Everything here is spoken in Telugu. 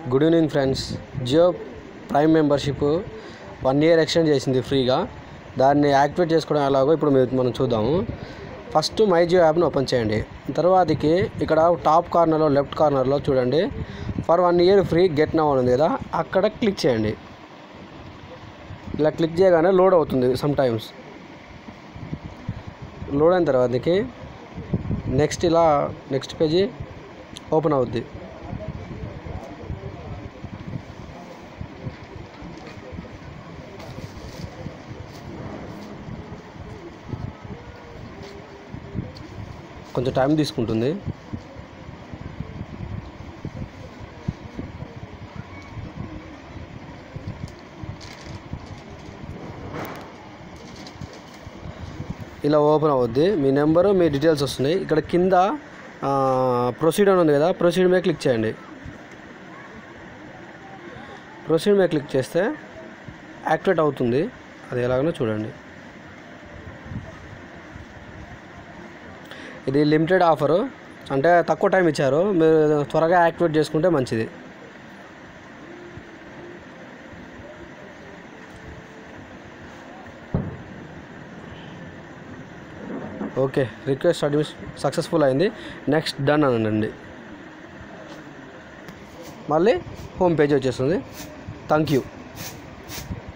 good evening friends Jio prime membership one year extend చేసింది ఫ్రీగా దాన్ని యాక్టివేట్ చేసుకోవడం ఎలాగో ఇప్పుడు మీరు మనం చూద్దాము ఫస్ట్ మై జియో యాప్ని ఓపెన్ చేయండి తర్వాతకి ఇక్కడ టాప్ కార్నర్లో లెఫ్ట్ కార్నర్లో చూడండి for one year free get now అని ఉంది కదా అక్కడ క్లిక్ చేయండి ఇలా క్లిక్ చేయగానే లోడ్ అవుతుంది సమ్ టైమ్స్ లోడ్ అయిన తర్వాతకి నెక్స్ట్ ఇలా నెక్స్ట్ పేజీ ఓపెన్ అవుద్ది కొంచెం టైం తీసుకుంటుంది ఇలా ఓపెన్ అవుద్ది మీ నెంబరు మీ డీటెయిల్స్ వస్తున్నాయి ఇక్కడ కింద ప్రొసీడ్ అని ఉంది కదా ప్రొసీడ్ మీద క్లిక్ చేయండి ప్రొసీడ్ మీద క్లిక్ చేస్తే యాక్టివేట్ అవుతుంది అది ఎలాగనో చూడండి ఇది లిమిటెడ్ ఆఫరు అంటే తక్కువ టైం ఇచ్చారు మీరు త్వరగా యాక్టివేట్ చేసుకుంటే మంచిది ఓకే రిక్వెస్ట్ అడ్మిస్ సక్సెస్ఫుల్ అయింది నెక్స్ట్ డన్ అనండి మళ్ళీ హోమ్ పేజ్ వచ్చేస్తుంది థ్యాంక్ యూ